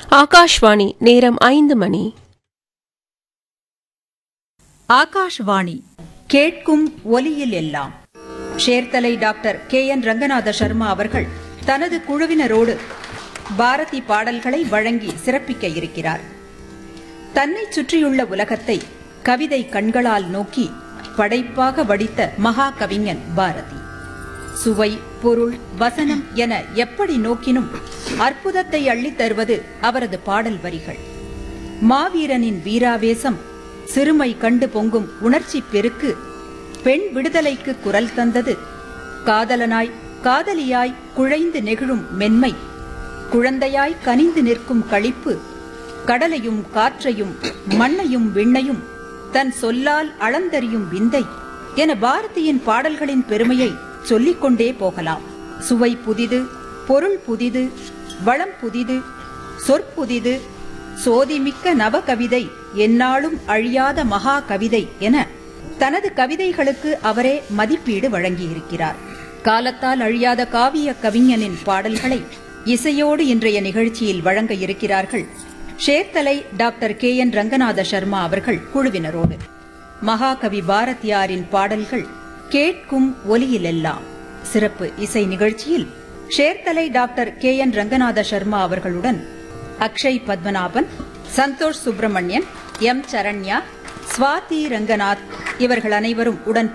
ஆகாஷ்வாணி நேரம் ஐந்து மணி ஆகாஷ்வாணி கேட்கும் ஒலியில் எல்லாம் Cherthala doctor K N Ranganatha Sharma அவர்கள் தனது குழுவினரோடு பாரதி பாடல்களை வழங்கி சிறப்பிக்க இருக்கிறார் தன்னை சுற்றியுள்ள உலகத்தை கவிதை கண்களால் நோக்கி படைப்பாக வடித்த மகா கவிஞன் பாரதி சுவை பொருள் வசனம் என எப்படி நோக்கினும் அற்புதத்தை அள்ளித் தருவது அவரது பாடல் வரிகள் மாவீரனின் வீராவேசம் சிறுமை கண்டு பொங்கும் உணர்ச்சி பெருக்கு பெண் விடுதலைக்கு குரல் தந்தது காதலனாய் காதலியாய் குழைந்து நெகிழும் மென்மை குழந்தையாய் கனிந்து நிற்கும் களிப்பு கடலையும் காற்றையும் மண்ணையும் விண்ணையும் தன் சொல்லால் அளந்தறியும் விந்தை என பாரதியின் பாடல்களின் பெருமையை சொல்லிக்கொண்டே போகலாம் சுவை புதிது பொருள் புதிது வளம் புதிது சொற்புதிது சோதிமிக்க நவகவிதை எந்நாளும் அழியாத மகா கவிதை என தனது கவிதைகளுக்கு அவரே மதிப்பீடு வழங்கியிருக்கிறார் காலத்தால் அழியாத காவிய கவிஞனின் பாடல்களை இசையோடு இன்றைய நிகழ்ச்சியில் வழங்க இருக்கிறார்கள் Cherthala doctor K N Ranganatha Sharma அவர்கள் குழுவினரோடு மகாகவி பாரதியாரின் பாடல்கள் கேட்கும் ஒலியிலெல்லாம் சிறப்பு இசை நிகழ்ச்சியில் Cherthala doctor K N Ranganatha Sharma அவர்களுடன் அக்ஷய் பத்மநாபன் சந்தோஷ் சுப்பிரமணியன் எம் சரண்யா ஸ்வாதி ரங்கநாத் இவர்கள் அனைவரும் உடன்